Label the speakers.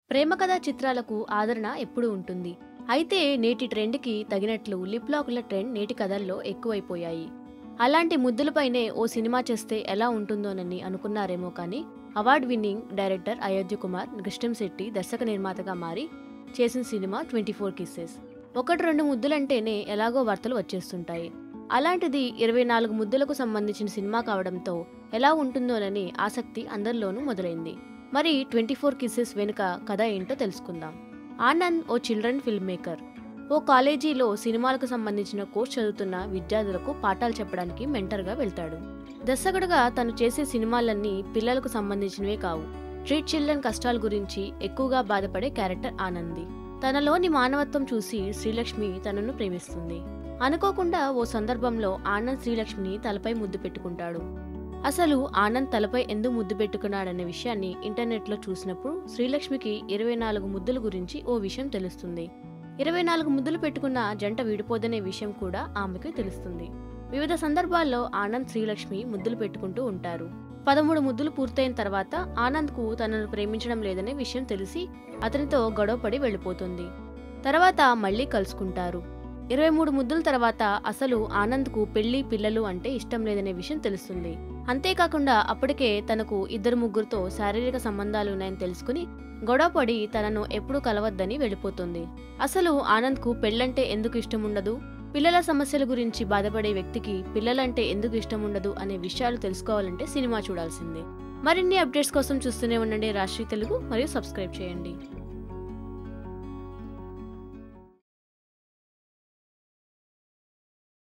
Speaker 1: ప్రేమ కథా చిత్రాలకు ఆదరణ ఎప్పుడూ ఉంటుంది అయితే నేటి ట్రెండ్కి తగినట్లు లిప్ లాకుల ట్రెండ్ నేటి కథల్లో ఎక్కువైపోయాయి అలాంటి ముద్దులపైనే ఓ సినిమా చేస్తే ఎలా ఉంటుందోనని అనుకున్నారేమో కానీ award winning director Ayodhya Kumar Krishnamsetty దర్శక నిర్మాతగా మారి చేసిన సినిమా ట్వంటీ ఫోర్ కిస్సెస్ ఒకటి రెండు ముద్దులంటేనే ఎలాగో వార్తలు వచ్చేస్తుంటాయి అలాంటిది ఇరవై నాలుగు ముద్దులకు సంబంధించిన సినిమా కావడంతో ఎలా ఉంటుందోనని ఆసక్తి అందరిలోనూ మొదలైంది మరి ట్వంటీ ఫోర్ కిస్సెస్ వెనుక కథ ఏంటో తెలుసుకుందాం ఆనంద్ ఓ చిల్డ్రన్ ఫిల్మ్ మేకర్ ఓ కాలేజీలో సినిమాలకు సంబంధించిన కోర్స్ చదువుతున్న విద్యార్థులకు పాఠాలు చెప్పడానికి మెంటర్గా వెళ్తాడు దర్శకుడుగా తను చేసే సినిమాలన్నీ పిల్లలకు సంబంధించినవే కావు స్ట్రీట్ చిల్డ్రన్ కష్టాల గురించి ఎక్కువగా బాధపడే క్యారెక్టర్ ఆనంది తనలోని మానవత్వం చూసి శ్రీలక్ష్మి తనను ప్రేమిస్తుంది అనుకోకుండా ఓ సందర్భంలో ఆనంద్ శ్రీలక్ష్మిని తలపై ముద్దు పెట్టుకుంటాడు అసలు ఆనంద్ తలపై ఎందుకు ముద్దు పెట్టుకున్నాడనే విషయాన్ని ఇంటర్నెట్లో చూసినప్పుడు శ్రీలక్ష్మికి ఇరవై నాలుగు ముద్దుల గురించి ఓ విషయం తెలుస్తుంది ఇరవై నాలుగు ముద్దులు పెట్టుకున్న జంట విడిపోదనే విషయం కూడా ఆమెకు తెలుస్తుంది వివిధ సందర్భాల్లో ఆనంద్ శ్రీలక్ష్మి ముద్దులు పెట్టుకుంటూ ఉంటారు పదమూడు ముద్దులు పూర్తయిన తర్వాత ఆనంద్కు తనను ప్రేమించడం లేదనే విషయం తెలిసి అతనితో గొడవపడి వెళ్ళిపోతుంది తర్వాత మళ్ళీ కలుసుకుంటారు ఇరవై మూడు ముద్దుల తర్వాత అసలు ఆనంద్కు పెళ్లి పిల్లలు అంటే ఇష్టం లేదనే విషయం తెలుస్తుంది అంతేకాకుండా అప్పటికే తనకు ఇద్దరు ముగ్గురుతో శారీరక సంబంధాలు ఉన్నాయని తెలుసుకుని గొడవపడి తనను ఎప్పుడూ కలవద్దని వెళ్ళిపోతుంది అసలు ఆనంద్కు పెళ్ళంటే ఎందుకు ఇష్టం ఉండదు పిల్లల సమస్యల గురించి బాధపడే వ్యక్తికి పిల్లలంటే ఎందుకు ఇష్టం ఉండదు అనే విషయాలు తెలుసుకోవాలంటే సినిమా చూడాల్సిందే మరిన్ని అప్డేట్స్ కోసం చూస్తూనే ఉండండి రాష్ట్రీయ తెలుగు మరియు సబ్స్క్రైబ్ చేయండి